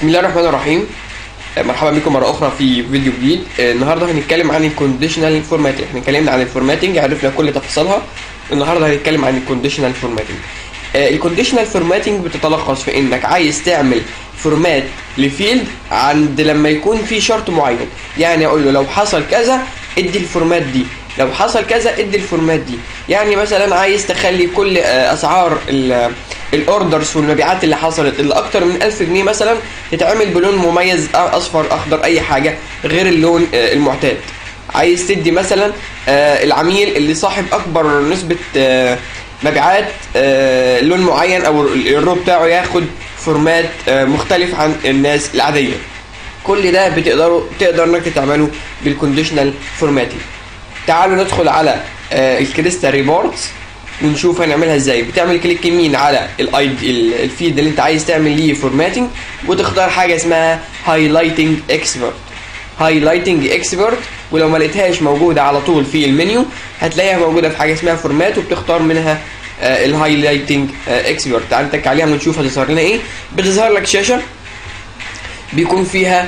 بسم الله الرحمن الرحيم آه، مرحبا بكم مره اخرى في فيديو جديد آه، النهارده هنتكلم عن الكونديشنال فورماتنج احنا اتكلمنا عن الفورماتنج عرفنا كل تفاصيلها النهارده هنتكلم عن الكونديشنال فورماتنج الكونديشنال فورماتنج بتتلخص في انك عايز تعمل فورمات لفيلد عند لما يكون في شرط معين يعني اقول له لو حصل كذا ادي الفورمات دي لو حصل كذا ادي الفورمات دي يعني مثلا عايز تخلي كل آه، اسعار ال- الاوردرز والمبيعات اللي حصلت اللي اكتر من 1000 جنيه مثلا تتعمل بلون مميز اصفر اخضر اي حاجه غير اللون آه، المعتاد عايز تدي مثلا آه، العميل اللي صاحب اكبر نسبه آه، مبيعات آه، لون معين او الرو بتاعه ياخد فورمات آه، مختلف عن الناس العاديه كل ده بتقدروا تقدر انك تعمله بالكونديشنال فورماتنج تعالوا ندخل على آه، الكريستال ريبورتس ونشوف هنعملها ازاي بتعمل كليك يمين على الاي الفيد اللي انت عايز تعمل ليه فورماتنج وتختار حاجه اسمها هايلايتنج اكسبرت هايلايتنج اكسبرت ولو ما لقيتهاش موجوده على طول في المنيو هتلاقيها موجوده في حاجه اسمها فورمات وبتختار منها الهايلايتنج اكسبرت تعال نتك عليها ونشوف هتظهر لنا ايه بتظهر لك شاشه بيكون فيها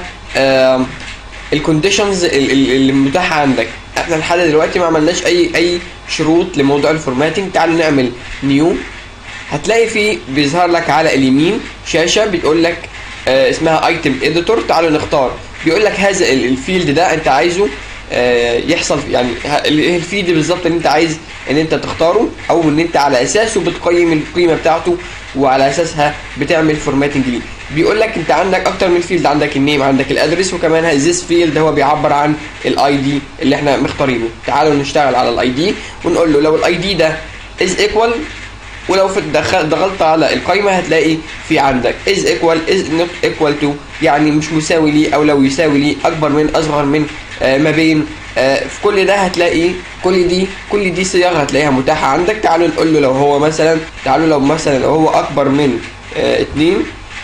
الكونديشنز اللي متاحه عندك احنا لحد دلوقتي ما عملناش اي اي شروط لموضوع الفورماتنج تعال نعمل نيو هتلاقي فيه بيظهر لك على اليمين شاشه بتقول لك آه اسمها ايتم اديتور تعالوا نختار بيقول لك هذا ال- الفيلد ده انت عايزه آه يحصل يعني ه- ال- ايه الفيلد بالظبط اللي انت عايز ان انت تختاره او ان انت على اساسه بتقيم القيمه بتاعته وعلى اساسها بتعمل فورماتنج ليه بيقول لك انت عندك اكتر من فيلد عندك النيم عندك الادرس وكمان ذيس فيلد هو بيعبر عن الاي دي اللي احنا مختارينه تعالوا نشتغل على الاي دي ونقول له لو الاي دي ده از ايكوال ولو في دخل ضغطت على القائمه هتلاقي في عندك is equal is not equal to يعني مش مساوي لي او لو يساوي لي اكبر من اصغر من آه ما بين آه في كل ده هتلاقي كل دي كل دي صيغ هتلاقيها متاحه عندك تعالوا نقول له لو هو مثلا تعالوا لو مثلا لو هو اكبر من آه اتنين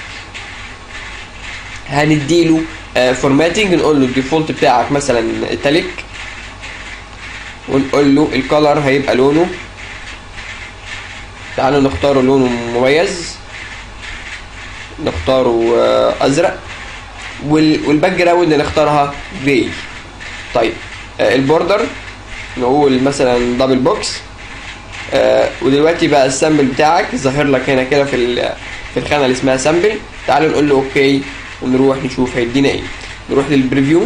هنديله فورماتنج نقول له الديفولت بتاعك مثلا تلك ونقول له الكالر هيبقى لونه تعالوا نختاره لونه مميز نختاره آه، ازرق وال- والباك جراوند نختارها جراي طيب آه، البوردر نقول مثلا دبل بوكس آه، ودلوقتي بقى السامبل بتاعك ظاهر لك هنا كده في ال- في الخانه اللي اسمها سامبل تعالوا نقول له اوكي ونروح نشوف هيدينا ايه نروح للبريفيو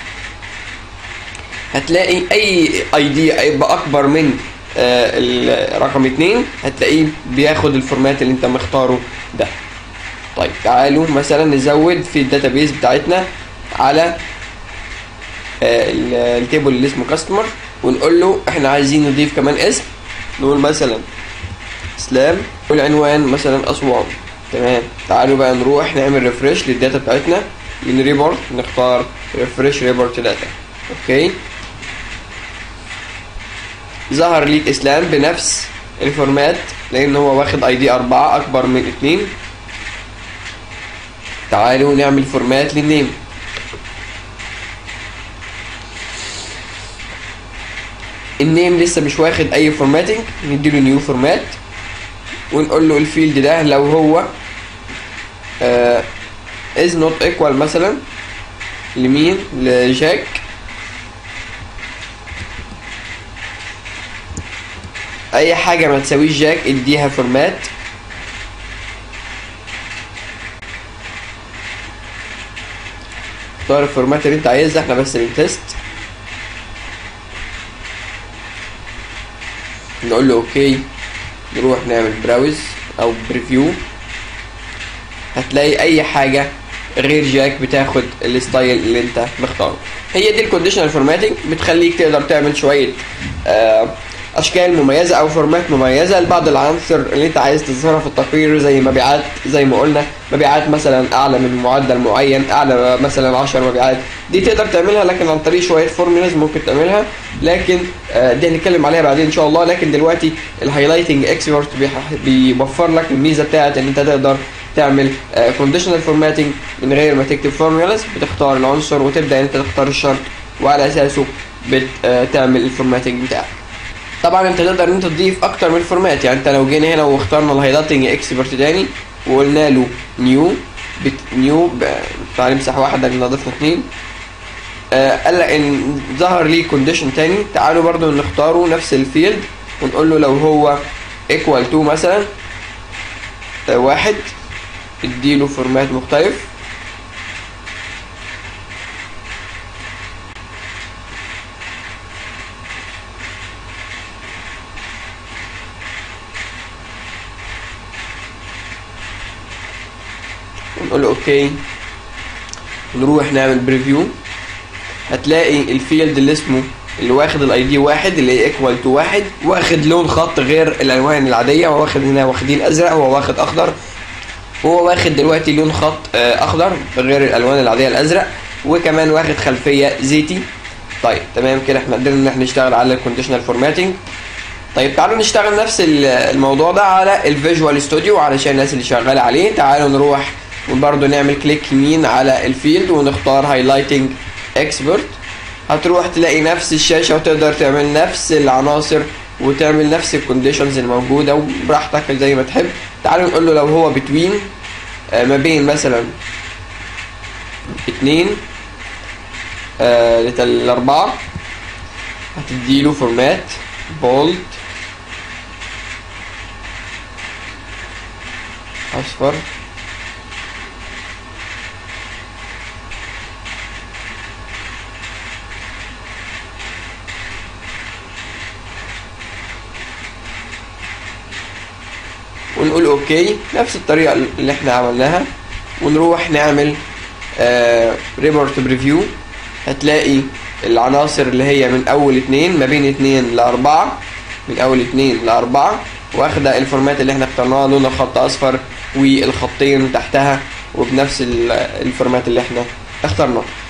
هتلاقي اي اي دي هيبقى اكبر من آه، ال- رقم اتنين هتلاقيه بياخد الفورمات اللي انت مختاره ده طيب تعالوا مثلا نزود في الداتابيز بتاعتنا على آه، ال- التيبل اللي اسمه كاستمر ونقول له احنا عايزين نضيف كمان اسم نقول مثلا اسلام والعنوان مثلا اسوان تمام تعالوا بقى نروح نعمل ريفرش للداتا بتاعتنا من ريبورت نختار ريفرش ريبورت داتا اوكي ظهر ليك اسلام بنفس الفورمات لان هو واخد اي دي 4 اكبر من 2 تعالوا نعمل فورمات للنيم النيم لسه مش واخد اي فورماتنج نديله نيو فورمات ونقول له الفيلد ده لو هو آه is not equal مثلا لمين لجاك اي حاجه ما تساويش جاك اديها فورمات اختار الفورمات اللي انت عايزها احنا بس بنتست نقول له اوكي نروح نعمل براوز او بريفيو هتلاقي اي حاجه غير جاك بتاخد الستايل اللي انت مختاره هي دي الكونديشنال فورماتنج بتخليك تقدر تعمل شويه آه اشكال مميزه او فورمات مميزه لبعض العناصر اللي انت عايز تظهرها في التقرير زي مبيعات زي ما قلنا مبيعات مثلا اعلى من معدل معين اعلى مثلا 10 مبيعات دي تقدر تعملها لكن عن طريق شويه فورمولاز ممكن تعملها لكن آه، دي هنتكلم عليها بعدين ان شاء الله لكن دلوقتي الهايلايتنج اكسبرت بيوفر لك الميزه بتاعت ان انت تقدر تعمل كونديشنال فورماتنج من غير ما تكتب فورمولاز بتختار العنصر وتبدا انت تختار الشرط وعلى اساسه بتعمل الفورماتنج بتاعك طبعا انت تقدر ان انت تضيف اكتر من فورمات يعني انت لو جينا هنا واخترنا الهايلايتنج اكسبرت تاني وقلنا له نيو بت نيو ب- تعالى نمسح واحدة لان ضفنا اتنين آه قال لك ان ظهر لي كونديشن تاني تعالوا برضو نختاره نفس الفيلد ونقول له لو هو equal to مثلا آه واحد اديله فورمات مختلف ونقول له اوكي نروح نعمل بريفيو هتلاقي الفيلد اللي اسمه اللي واخد الاي دي واحد اللي هي ايكوال تو واحد واخد لون خط غير الالوان العاديه هو واخد هنا واخدين ازرق هو واخد اخضر هو واخد دلوقتي لون خط آه، اخضر غير الالوان العاديه الازرق وكمان واخد خلفيه زيتي طيب تمام كده احنا قدرنا ان احنا نشتغل على الكونديشنال فورماتنج طيب تعالوا نشتغل نفس ال- الموضوع ده على الفيجوال ستوديو علشان الناس اللي شغاله عليه تعالوا نروح وبرضه نعمل كليك يمين على الفيلد ونختار هايلايتنج اكسبرت هتروح تلاقي نفس الشاشه وتقدر تعمل نفس العناصر وتعمل نفس الكونديشنز الموجوده وبراحتك زي ما تحب تعالوا نقول له لو هو بتوين ما بين مثلا اتنين آه لتل أربعة هتديله فورمات بولد أصفر ونقول اوكي نفس الطريقة اللي احنا عملناها ونروح نعمل ريبورت بريفيو هتلاقي العناصر اللي هي من اول اتنين ما بين اتنين لاربعة من اول اتنين لاربعة واخدة الفورمات اللي احنا اخترناها لون خط اصفر والخطين تحتها وبنفس ال- الفورمات اللي احنا اخترناه